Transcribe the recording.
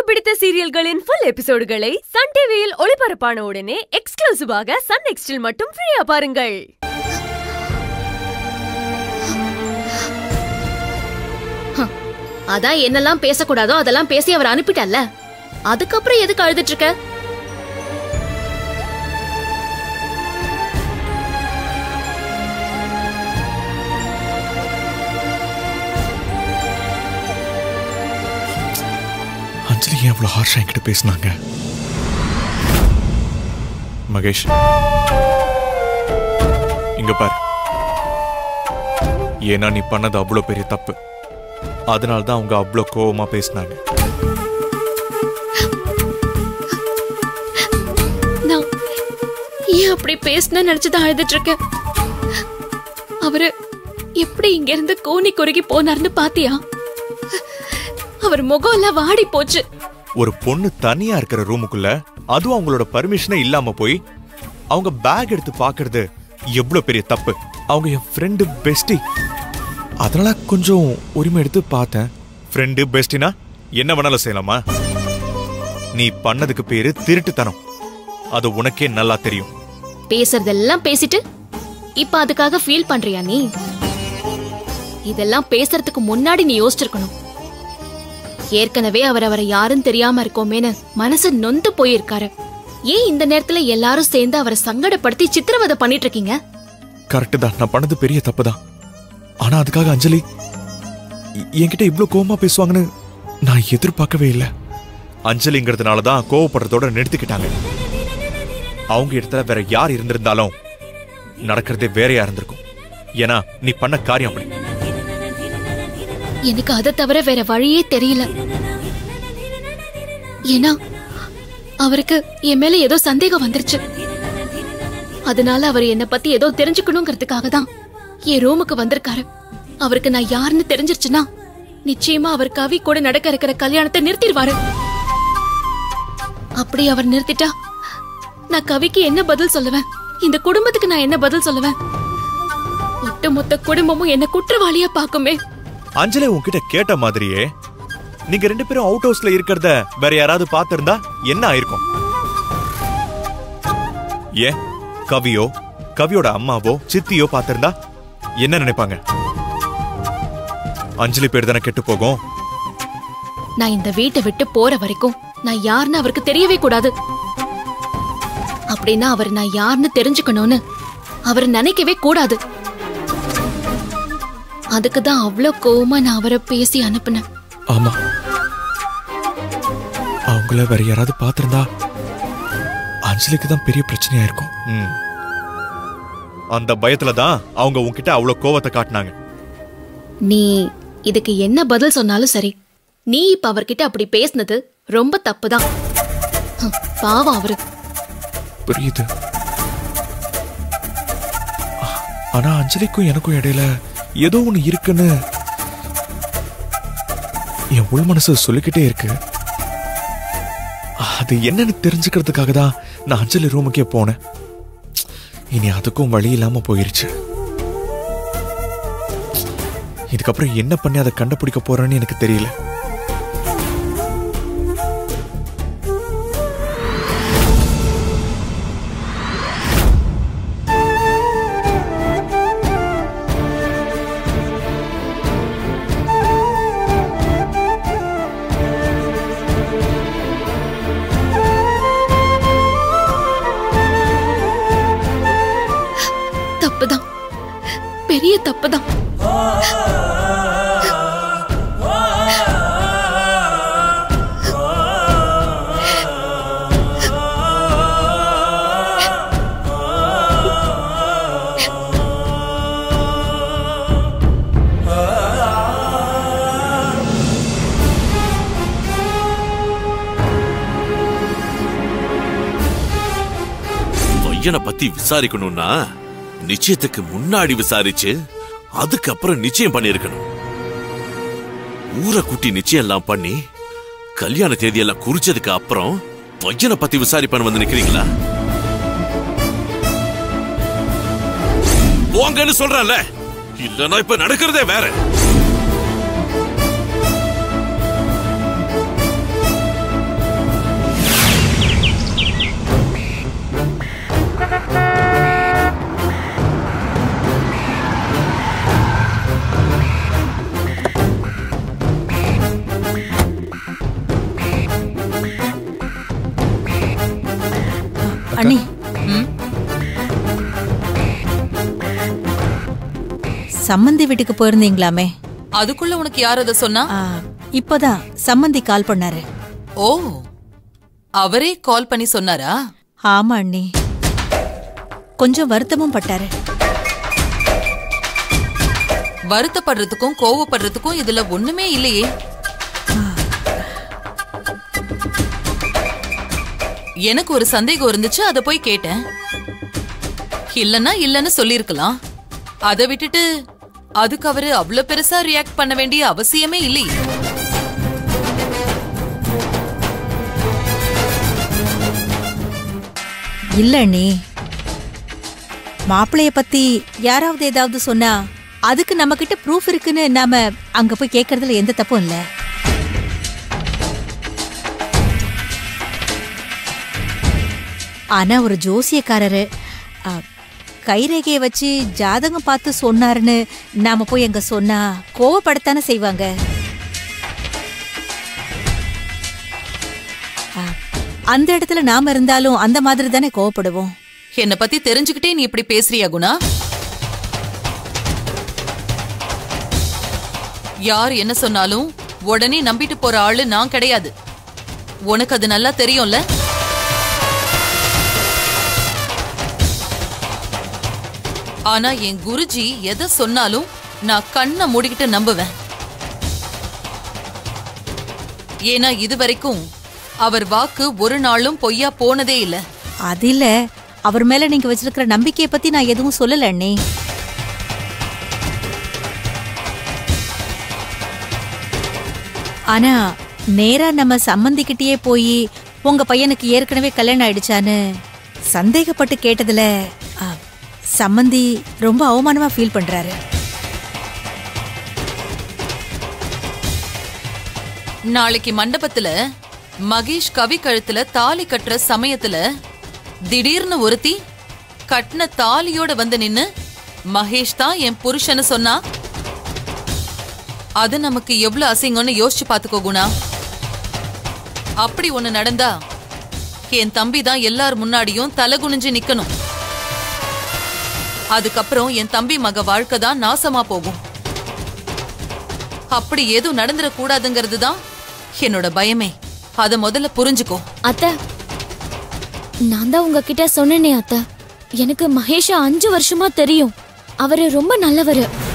பிடித்த சீரியல்களின் full எபிசோடுகளை Sun டிவியில் ஒளிபரப்பான உடனே எக்ஸ்க்ளூசிவாக சன் நெக்ஸ்டில் மட்டும் ஃப்ரீயா பாருங்கள் அதான் என்னெல்லாம் பேசக்கூடாதோ அதெல்லாம் பேசி அவர் அனுப்பிட்டல்ல அதுக்கப்புறம் எதுக்கு அழுதுட்டு இருக்க அஞ்சலி ஏன் அவ்வளோ ஹார்ஷா என்கிட்ட பேசினாங்க மகேஷ் இங்க பாரு ஏன்னா நீ பண்ணது அவ்வளோ பெரிய தப்பு அதனால தான் அவங்க அவ்வளோ கோவமா பேசினாங்க நான் ஏன் அப்படி பேசணும்னு நினைச்சுதான் அழுதுட்டு இருக்கேன் அவரு எப்படி இங்க இருந்து கோணி குறுகி போனார்னு பாத்தியா அவர் முகம் எல்லாம் வாடி போச்சு ஒரு பொண்ணு தனியா இருக்கிற ரூமுக்குள்ள அதுவும் அவங்களோட பர்மிஷனே இல்லாம போய் அவங்க பேக் எடுத்து பார்க்கிறது எவ்வளவு பெரிய தப்பு அவங்க என் ஃப்ரெண்டு பெஸ்டி அதனால கொஞ்சம் உரிமை எடுத்து பார்த்தேன் ஃப்ரெண்டு பெஸ்டினா என்ன வேணாலும் செய்யலாமா நீ பண்ணதுக்கு பேரு திருட்டுத்தனம் அது உனக்கே நல்லா தெரியும் பேசுறதெல்லாம் பேசிட்டு இப்ப அதுக்காக ஃபீல் பண்றியா நீ இதெல்லாம் பேசுறதுக்கு முன்னாடி நீ யோசிச்சிருக்கணும் ஏற்கனவே அவர் அவரை யாரும் தெரியாம இருக்கோமேன்னு மனசு நொந்து போயிருக்காரு ஏன் இந்த நேரத்துல எல்லாரும் சேர்ந்து அவரை சங்கடப்படுத்தி சித்திரவதை பண்ணிட்டு இருக்கீங்க கரெக்டு தான் நான் பண்ணது பெரிய தப்பு தான் ஆனா அதுக்காக அஞ்சலி எ- என்கிட்ட இவ்ளோ கோவமா பேசுவாங்கன்னு நான் எதிர்பார்க்கவே இல்லை அஞ்சலிங்கிறதுனால தான் கோவப்படுறதோட நிறுத்திக்கிட்டாங்க அவங்க இடத்துல வேற யார் இருந்திருந்தாலும் நடக்கிறதே வேறையா இருந்திருக்கும் ஏன்னா நீ பண்ண காரியம் அப்படி எனக்கு அதை தவிர வேற வழியே தெரியல ஏன்னா அவருக்கு என் மேல ஏதோ சந்தேகம் வந்துருச்சு அதனால அவர் என்ன பத்தி ஏதோ தெரிஞ்சுக்கணுங்கிறதுக்காக தான் என் ரூமுக்கு வந்திருக்காரு அவருக்கு நான் யாருன்னு தெரிஞ்சிருச்சுன்னா நிச்சயமா அவர் கவி கூட நடக்க இருக்கிற கல்யாணத்தை நிறுத்திடுவாரு அப்படி அவர் நிறுத்திட்டா நான் கவிக்கு என்ன பதில் சொல்லுவேன் இந்த குடும்பத்துக்கு நான் என்ன பதில் சொல்லுவேன் ஒட்டுமொத்த குடும்பமும் என்ன குற்றவாளியா பாக்குமே அஞ்சலி உன்கிட்ட கேட்ட மாதிரியே நீங்க ரெண்டு பேரும் அவுட் ஹவுஸ்ல இருக்கிறத வேற யாராவது பார்த்திருந்தா என்ன ஆயிருக்கும் ஏன் கவியோ கவியோட அம்மாவோ சித்தியோ பார்த்திருந்தா என்ன நினைப்பாங்க அஞ்சலி பேர் தானே கெட்டு போகும் நான் இந்த வீட்டை விட்டு போற வரைக்கும் நான் யாருன்னு அவருக்கு தெரியவே கூடாது அப்படின்னா அவர் நான் யாருன்னு தெரிஞ்சுக்கணும்னு அவர் நினைக்கவே கூடாது அதுக்கு தான் அவ்வளோ கோவமா நான் அவரை பேசி அனுப்புனேன் ஆமா அவங்கள வேற யாராவது பார்த்திருந்தா அஞ்சலிக்கு தான் பெரிய பிரச்சனையா இருக்கும் அந்த பயத்துல தான் அவங்க உன்கிட்ட அவ்வளவு கோவத்தை காட்டினாங்க நீ இதுக்கு என்ன பதில் சொன்னாலும் சரி நீ இப்ப அவர்கிட்ட அப்படி பேசுனது ரொம்ப தப்புதான் ஹம், பாவம் அவரு புரியுது ஆ- ஆனா அஞ்சலிக்கும் எனக்கும் இடையில ஏதோ ஒண்ணு இருக்குன்னு என் உள் மனசு சொல்லிக்கிட்டே இருக்கு அது என்னன்னு தெரிஞ்சுக்கிறதுக்காக தான் நான் அஞ்சலி ரூமுக்கே போனேன் இனி அதுக்கும் வழி இல்லாம போயிருச்சு இதுக்கப்புறம் என்ன பண்ணி அதை கண்டுபிடிக்க போறேன்னு எனக்கு தெரியல தப்புதான் பெரிய தப்புதான் பையனை பத்தி விசாரிக்கணும்னா நிச்சயத்துக்கு முன்னாடி விசாரிச்சு அதுக்கப்புறம் நிச்சயம் பண்ணிருக்கணும் ஊரை கூட்டி நிச்சயம் எல்லாம் பண்ணி கல்யாண தேதியெல்லாம் குறிச்சதுக்கு அப்புறம் பையனை பத்தி விசாரிப்பான்னு வந்து நிக்கிறீங்களா போங்கன்னு சொல்றேன்ல இல்லனா இப்ப நடக்கிறதே வேற அண்ணி சம்மந்தி வீட்டுக்கு போயிருந்தீங்களாமே அதுக்குள்ள உனக்கு யார் அத சொன்னா ஆ, இப்பதான் சம்மந்தி கால் பண்ணாரு ஓ அவரே கால் பண்ணி சொன்னாரா ஆமா அண்ணி கொஞ்சம் வருத்தமும் பட்டாரு வருத்தப்படுறதுக்கும் கோவப்படுறதுக்கும் இதுல ஒண்ணுமே இல்லையே எனக்கு ஒரு சந்தேகம் இருந்துச்சு அத போய் கேட்டேன் இல்லன்னா இல்லன்னு சொல்லிருக்கலாம் அத விட்டுட்டு அதுக்கு அவரு அவ்ளோ பெருசா ரியாக்ட் பண்ண வேண்டிய அவசியமே இல்லையே இல்ல அண்ணி மாப்பிளைய பத்தி யாராவது ஏதாவது சொன்னா அதுக்கு நம்ம கிட்ட ப்ரூஃப் இருக்குன்னு நாம அங்க போய் கேக்குறதுல எந்த தப்பும் இல்ல ஆனா ஒரு ஜோசியக்காரரு ஆ, கைரேகையை வச்சு ஜாதகம் பார்த்து சொன்னாருன்னு நாம போய் அங்க சொன்னா கோவப்படத்தானே செய்வாங்க ஆ, அந்த இடத்துல நாம இருந்தாலும் அந்த மாதிரி தானே கோவப்படுவோம் என்ன பத்தி தெரிஞ்சுக்கிட்டே நீ இப்படி பேசுறியா குணா யார் என்ன சொன்னாலும் உடனே நம்பிட்டு போற ஆளு நான் கிடையாது உனக்கு அது நல்லா தெரியும்ல ஆனா என் குருஜி எதை சொன்னாலும் நான் கண்ணை மூடிக்கிட்டு நம்புவேன் ஏன்னா இதுவரைக்கும் அவர் வாக்கு ஒரு நாளும் பொய்யா போனதே இல்லை அது இல்ல அவர் மேல நீங்க வச்சிருக்கிற நம்பிக்கையை பத்தி நான் எதுவும் சொல்லல அண்ணே ஆனா நேரா நம்ம சம்மந்திக்கிட்டயே போய் உங்க பையனுக்கு ஏற்கனவே கல்யாணம் ஆயிடுச்சான்னு சந்தேகப்பட்டு கேட்டதுல ஆ, சம்மந்தி ரொம்ப அவமானமா ஃபீல் பண்றாரு நாளைக்கு மண்டபத்துல மகேஷ் கவி கழுத்துல தாலி கட்டுற சமயத்துல திடீர்னு ஒருத்தி கட்டின தாலியோட வந்து நின்னு மகேஷ் தான் என் புருஷன்னு சொன்னா அது நமக்கு எவ்வளவு அசிங்கம்னு யோசிச்சு பாத்துக்கோ குணா அப்படி ஒண்ணு நடந்தா என் தம்பி தான் எல்லார் முன்னாடியும் தலை குனிஞ்சு நிக்கணும் அதுக்கப்புறம் என் தம்பி மக வாழ்க்கை தான் நாசமா போகும் அப்படி எதுவும் நடந்துடக் கூடாதுங்கிறது தான் என்னோட பயமே அத முதல்ல புரிஞ்சுக்கோ அத்தை நான் தான் உங்ககிட்ட சொன்னேனே அத்தை எனக்கு மகேஷ அஞ்சு வருஷமா தெரியும் அவரு ரொம்ப நல்லவரு